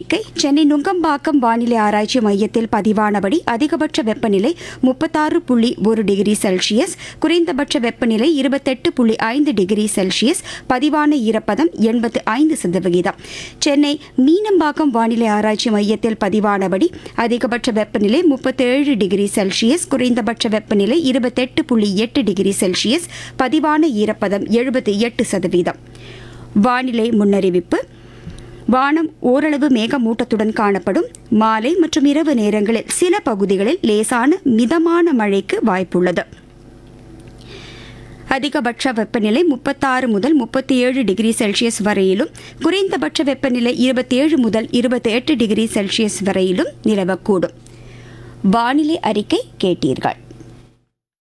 அறிக்கை சென்னை நுங்கம்பாக்கம் வானிலை ஆராய்ச்சி மையத்தில் பதிவானபடி அதிகபட்ச வெப்பநிலை முப்பத்தாறு புள்ளி ஒரு டிகிரி செல்சியஸ் குறைந்தபட்ச வெப்பநிலை இருபத்தெட்டு புள்ளி ஐந்து டிகிரி செல்சியஸ் பதிவான ஈரப்பதம் எண்பத்து ஐந்து சதவிகிதம் சென்னை மீனம்பாக்கம் வானிலை ஆராய்ச்சி மையத்தில் பதிவானபடி அதிகபட்ச வெப்பநிலை முப்பத்தேழு டிகிரி செல்சியஸ் குறைந்தபட்ச வெப்பநிலை இருபத்தெட்டு புள்ளி எட்டு டிகிரி செல்சியஸ் பதிவான ஈரப்பதம் எழுபத்தி எட்டு சதவீதம் வானிலை முன்னறிவிப்பு வானம் ஓரளவு மேகமூட்டத்துடன் காணப்படும் மாலை மற்றும் இரவு நேரங்களில் சில பகுதிகளில் லேசான மிதமான மழைக்கு வாய்ப்புள்ளது அதிகபட்ச வெப்பநிலை முப்பத்தாறு முதல் முப்பத்தி ஏழு டிகிரி செல்சியஸ் வரையிலும் குறைந்தபட்ச வெப்பநிலை இருபத்தேழு முதல் இருபத்தி எட்டு டிகிரி செல்சியஸ் வரையிலும் நிலவக்கூடும் வானிலை அறிக்கை கேட்டீர்கள்